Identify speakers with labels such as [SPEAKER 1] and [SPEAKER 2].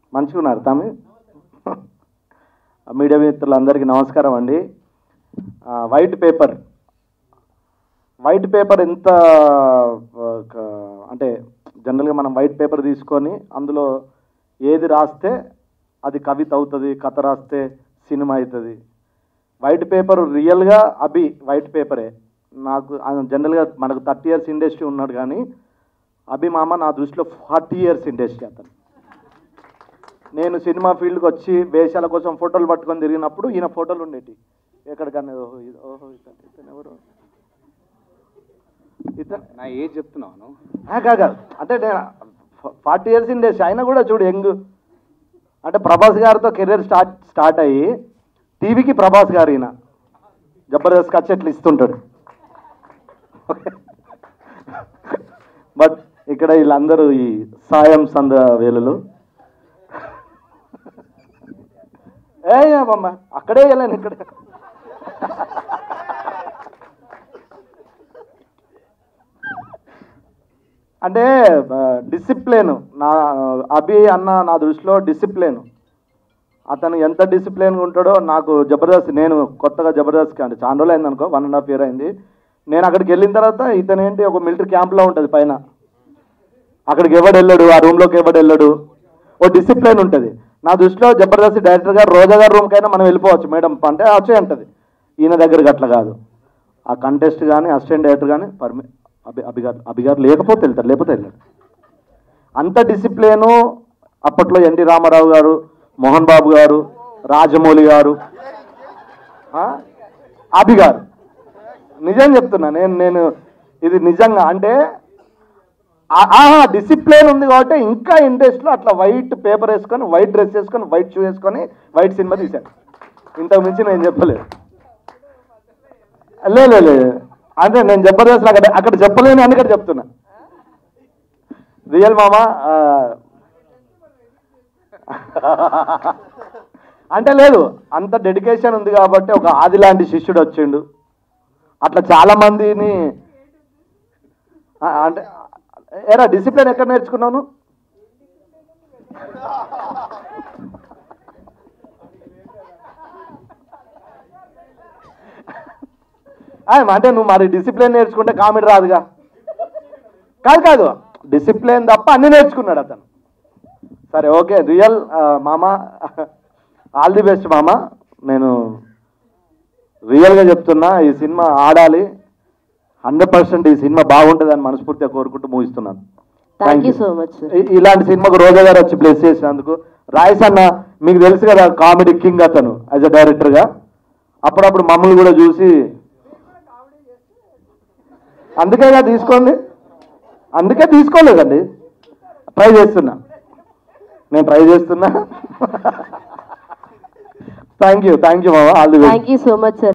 [SPEAKER 1] మంచిగా ఉన్నారు తమి మీడియా మిత్రులందరికీ నమస్కారం అండి ఆ, వైట్ పేపర్ వైట్ పేపర్ ఎంత ఆ, క- అంటే జనరల్గా మనం వైట్ పేపర్ తీసుకొని అందులో ఏది రాస్తే అది కవిత అవుతుంది కథ రాస్తే సినిమా అవుతుంది వైట్ పేపర్ రియల్గా అభి వైట్ పేపరే నాకు జనరల్గా మనకు థర్టీ ఇయర్స్ ఇండస్ట్రీ ఉన్నాడు కానీ అభి మామ నా దృష్టిలో ఫార్టీ ఇయర్స్ ఇండస్ట్రీ అతను నేను సినిమా ఫీల్డ్కి వచ్చి వేషాల కోసం ఫోటోలు పట్టుకొని తిరిగినప్పుడు ఈయన ఫోటోలు ఉండేటి ఎక్కడికన్నా ఓహో ఇది- ఓహో ఇతను ఇతను ఎవరు ఇతను
[SPEAKER 2] నా ఏజ్ చెప్తున్నాను
[SPEAKER 1] ఆ, కాదు కాదు. అంటే నేను ఫార్టీ ఇయర్స్ ఇండస్ట్రీ అయినా కూడా చూడు యంగ్ అంటే ప్రభాస్ గారితో కెరీర్ స్టార్ట్ స్టార్ట్ అయ్యి టీవీకి ప్రభాస్ గారు ఈయన జబర్దస్త్ కచ్చెట్లు ఇస్తుంటాడు బట్ ఇక్కడ వీళ్ళందరూ ఈ సాయం సంద వేలులు ఏ అమ్మమ్మ అక్కడే వెళ్ళాను ఇక్కడ అంటే డిసిప్లిన్ నా అభి అన్న నా దృష్టిలో డిసిప్లిన్ అతను ఎంత డిసిప్లిన్గా ఉంటాడో నాకు జబర్దస్త్ నేను కొత్తగా జబర్దస్త్ అంటే చాలా రోజులు అయింది అనుకో వన్ అండ్ హాఫ్ ఇయర్ అయింది నేను అక్కడికి వెళ్ళిన తర్వాత ఇతను ఏంటి ఒక మిలిటరీ క్యాంప్లో ఉంటుంది పైన అక్కడికి ఎవడు వెళ్ళాడు ఆ రూమ్లోకి ఎవడు వెళ్ళాడు ఓ డిసిప్లిన్ ఉంటుంది నా దృష్టిలో జబర్దస్త్ డైరెక్టర్ గారు రోజా గారి రూమ్కైనా మనం వెళ్ళిపోవచ్చు మేడం అంటే వచ్చే అంటది ఈయన దగ్గరికి అట్లా కాదు ఆ కంటెస్ట్ కానీ అసిస్టెంట్ డైరెక్టర్ కానీ పర్మి అభి అభిగారు అభిగారు లేకపోతే వెళ్తారు లేకపోతే వెళ్ళాడు అంత డిసిప్లిను అప్పట్లో ఎన్టీ రామారావు గారు మోహన్ బాబు గారు రాజమౌళి గారు ఆ? అభి గారు నిజం చెప్తున్నా నేను నేను ఇది నిజంగా అంటే డిసిప్లిన్ ఉంది కాబట్టి ఇంకా ఇంట్రెస్ట్లో అట్లా వైట్ పేపర్ వేసుకొని వైట్ డ్రెస్ వేసుకొని వైట్ షూ వేసుకొని వైట్ సినిమా తీశాను ఇంతకు మించి నేను చెప్పలేదు లే లే, లే అంటే నేను జబర్దస్త్ అక్కడ అక్కడ చెప్పలేను అని ఇక్కడ చెప్తున్నా రియల్ మామా ఆ, అంటే లేదు అంత డెడికేషన్ ఉంది కాబట్టి ఒక ఆది లాంటి శిష్యుడు వచ్చిండు అట్లా చాలా మందిని ఆ, అంటే ఏరా డిసిప్లిన్ ఎక్కడ నేర్చుకున్నాను ఆ, అంటే నువ్వు మరి డిసిప్లిన్ నేర్చుకుంటే కామెడీ రాదుగా కాదు కాదు డిసిప్లిన్ తప్ప అన్ని నేర్చుకున్నాడు అతను సరే ఓకే రియల్ మామ ఆల్ ది బెస్ట్ మామ నేను రియల్గా చెప్తున్నా ఈ సినిమా ఆడాలి హండ్రెడ్ పర్సెంట్ ఈ సినిమా బాగుంటుందని మనస్ఫూర్తిగా కోరుకుంటూ ముగిస్తున్నాను
[SPEAKER 3] thank you so much sir
[SPEAKER 1] ఇ- ఇలాంటి సినిమాకు రోజా గారు వచ్చి ప్లేస్ చేసినందుకు రాయస్ అన్న మీకు తెలుసు కదా కామెడీ కింగ్ అతను యాజ్ అ డైరెక్టర్గా అప్పుడప్పుడు మమ్మల్ని కూడా చూసి అందుకేగా తీసుకోండి అందుకే తీసుకోలేదండి ట్రై చేస్తున్నా నేను ట్రై చేస్తున్నా థ్యాంక్ యూ థ్యాంక్ యూ మామ all the best
[SPEAKER 3] thank you so much sir